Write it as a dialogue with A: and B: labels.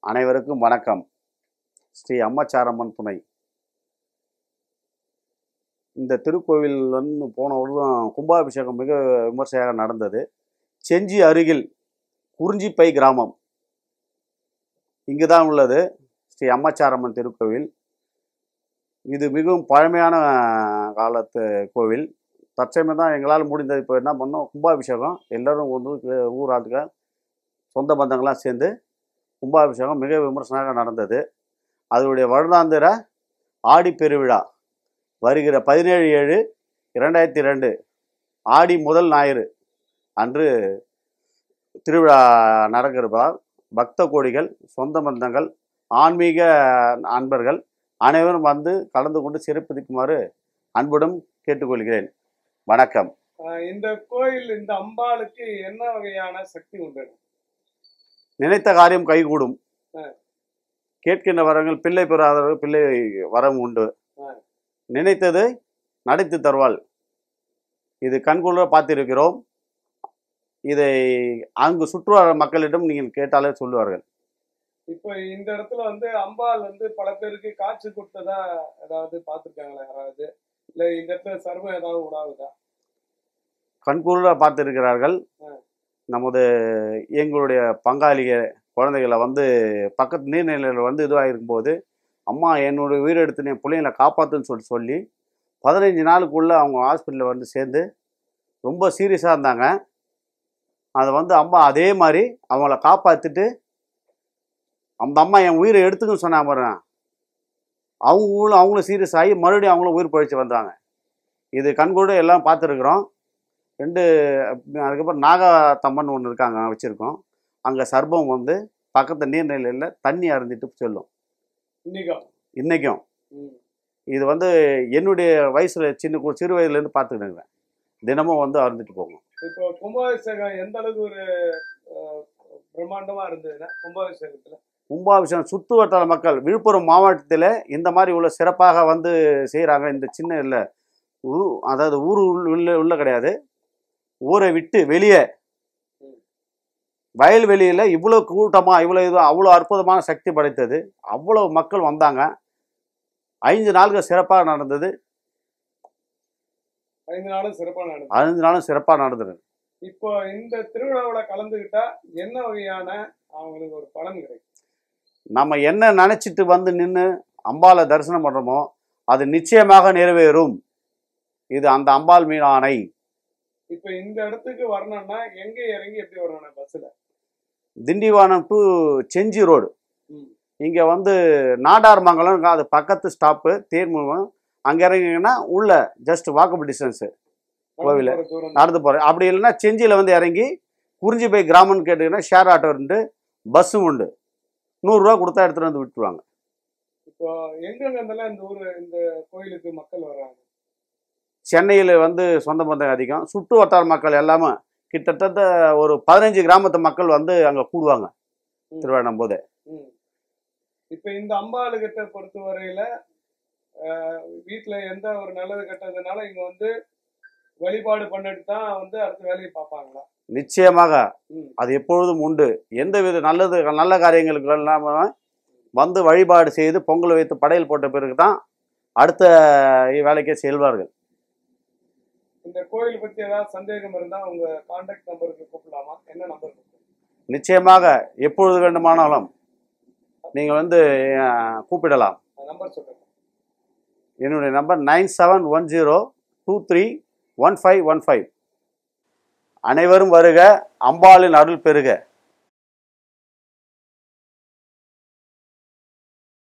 A: அனைவருக்கும் வணக்கம் ஸ்ரீ அம்மச்சாரம்மன் துணை இந்த திருக்கோவில் வந்து போன பொழுதும் கும்பாபிஷேகம் மிக விமர்சையாக நடந்தது செஞ்சி அருகில் குறிஞ்சிப்பை கிராமம் இங்கு தான் உள்ளது ஸ்ரீ அம்மச்சாரம்மன் திருக்கோவில் இது மிகவும் பழமையான காலத்து கோவில் தற்சமயம் தான் எங்களால் முடிந்தது இப்போ என்ன பண்ணோம் கும்பாபிஷேகம் எல்லோரும் வந்து ஊர் ஆளுங்க சொந்த பந்தங்கள்லாம் சேர்ந்து கும்பாபிஷேகம் மிக விமர்சனமாக நடந்தது அதனுடைய வருடாந்திர ஆடி பெருவிழா வருகிற பதினேழு ஏழு இரண்டாயிரத்தி ரெண்டு ஆடி முதல் ஞாயிறு அன்று திருவிழா நடக்கிறதால் பக்த கோடிகள் சொந்த பந்தங்கள் ஆன்மீக அன்பர்கள் அனைவரும் வந்து கலந்து கொண்டு சிறப்பிக்குமாறு அன்புடன் கேட்டுக்கொள்கிறேன் வணக்கம்
B: ஆஹ் இந்த கோயில் இந்த அம்பாளுக்கு என்ன வகையான சக்தி உண்டு
A: நினைத்த காரியம் கைகூடும்
B: ஆ.
A: கேட்கின்ற வரங்கள் பிள்ளை பெறாதவர்கள் பிள்ளை வரம் உண்டு
B: ஆ.
A: நினைத்தது நடத்தி தருவாள் இது கண்கொள்ள பார்த்திருக்கிறோம் இதை அங்கு சுற்றுவர மக்களிடம் நீங்கள் கேட்டாலே சொல்லுவார்கள்
B: இப்போ இந்த இடத்துல வந்து அம்பாள் வந்து பல பேருக்கு காட்சி கொடுத்ததா ஏதாவது பார்த்துருக்காங்களா யாராவது இல்ல இந்த இடத்துல சர்வம் ஏதாவது உடாவுதா
A: கண்கூட பார்த்திருக்கிறார்கள்
B: ஆ.
A: நமது எங்களுடைய பங்காளிக குழந்தைகளை வந்து பக்கத்து நீர்நிலையில் வந்து இதுவாக இருக்கும்போது அம்மா என்னுடைய உயிரெடுத்து என் பிள்ளைங்களை காப்பாற்றுன்னு சொல்லி சொல்லி பதினஞ்சு நாளுக்குள்ளே அவங்க ஹாஸ்பிட்டலில் வந்து சேர்ந்து ரொம்ப சீரியஸாக இருந்தாங்க அதை வந்து அம்மா அதே மாதிரி அவங்கள காப்பாற்றிட்டு அந்த அம்மா என் உயிரை எடுத்துக்குன்னு சொன்னாங்க பாருங்க அவங்களும் அவங்களும் சீரியஸ் ஆகி மறுபடியும் அவங்களும் உயிர் பழிச்சு வந்தாங்க இது கண்கூட எல்லாம் பார்த்துருக்குறோம் ரெண்டு அதுக்கப்புறம் நாகத்தம்மன் ஒன்று இருக்காங்க வச்சுருக்கோம் அங்கே சர்பம் வந்து பக்கத்து நீர்நிலையில் தண்ணி அருந்திட்டு செல்லும்
B: இன்னைக்கும்
A: இன்றைக்கும்
B: ம்.
A: இது வந்து என்னுடைய வயசில் சின்ன கு- சிறு வயதுலேருந்து பார்த்துக்கிட்டு இருக்கிறேன் தினமும் வந்து அருந்துட்டு போகும்
B: இப்போ கும்பாபிஷேகம் எந்த அளவுக்கு ஒரு ஆஹ், பிரம்மாண்டமா இருந்ததுன்னா கும்பாபிஷேகத்துல
A: கும்பாபிஷேகம் சுற்று வட்டார மக்கள் விழுப்புரம் மாவட்டத்தில் இந்த மாதிரி உள்ள சிறப்பாக வந்து செய்கிறாங்க இந்த சின்ன இல்லை ஊ அதாவது ஊர் உள்ள உள்ள உள்ள கிடையாது ஊரை விட்டு வெளியே வயல்வெளியில் இவ்வளோ கூட்டமாக இவ்வளோ இது அவ்வளோ அற்புதமான சக்தி படைத்தது அவ்வளோ மக்கள் வந்தாங்க ஐந்து நாள்கள் சிறப்பாக நடந்தது
B: ஐந்து நாளும் சிறப்பா நடந்தது
A: ஐந்து நாளும் சிறப்பாக நடந்தது
B: இப்போ இந்த திருவிழாவுல கலந்துக்கிட்டா என்ன வகையான அவங்களுக்கு ஒரு பலன் கிடைக்கும்
A: நம்ம என்ன நினச்சிட்டு வந்து நின்று அம்பாலை தரிசனம் பண்ணுறோமோ அது நிச்சயமாக நிறைவேறும் இது அந்த அம்பாள் மீது ஆணை
B: இப்போ இந்த இடத்துக்கு வரணும்னா எங்க இறங்கி எப்படி வரணும் பஸ்ல
A: திண்டிவனம் டு செஞ்சி ரோடு
B: ம்.
A: இங்கே வந்து நாடார்மங்கலம் அது பக்கத்து ஸ்டாப்பு தேர்முகம் அங்கே இறங்கிங்கன்னா உள்ள ஜஸ்ட் வாக்கபிள் டிஸ்டன்ஸு கோவிலு.
B: நடந்து போற தூரம்
A: நடந்து போகிறேன் அப்படி இல்லைன்னா செஞ்சியில் வந்து இறங்கி குறிஞ்சி போய் கிராமம்னு கேட்டிங்கன்னா ஷேர் ஆட்டோ உண்டு பஸ்ஸும் உண்டு நூறுரூவா கொடுத்தா எடுத்துகிட்டு வந்து விட்டுருவாங்க
B: இப்போ எங்கெங்க இருந்தெல்லாம் இந்த ஊர் இந்த கோயிலுக்கு மக்கள் வர்றாங்க
A: சென்னையில் வந்து சொந்த பந்தம் அதிகம் சுற்று வட்டார மக்கள் எல்லாமே கிட்டத்தட்ட ஒரு பதினஞ்சு கிராமத்து மக்கள் வந்து அங்கே கூடுவாங்க
B: ம்.
A: திருவிழா போது
B: ம். இப்போ இந்த அம்பாளு கிட்ட பொறுத்த வரையில ஆஹ், வீட்டுல எந்த ஒரு நல்லது கெட்டதுனால இங்க வந்து வழிபாடு பண்ணிட்டு தான் வந்து அடுத்த வேலையை பார்ப்பாங்களா
A: நிச்சயமாக
B: ம்.
A: அது எப்பொழுதும் உண்டு எந்த வித நல்லது நல்ல காரியங்களுக்கு இல்லாமல் வந்து வழிபாடு செய்து பொங்கல் வைத்து படையல் போட்ட பிறகு தான் அடுத்த வேலைக்கே செல்வார்கள்
B: இந்த கோயில் பத்தி ஏதாவது சந்தேகம் இருந்தா உங்க கான்டாக்ட் நம்பருக்கு கூப்பிடலாமா என்ன நம்பர்
A: நிச்சயமாக எப்பொழுது வேண்டுமானாலும் நீங்கள் வந்து அஹ், கூப்பிடலாம்
B: நம்பர் சொல்லுங்க
A: என்னுடைய number nine seven one zero two three one five one five அனைவரும் வருக அம்பாளின் அருள் பெறுக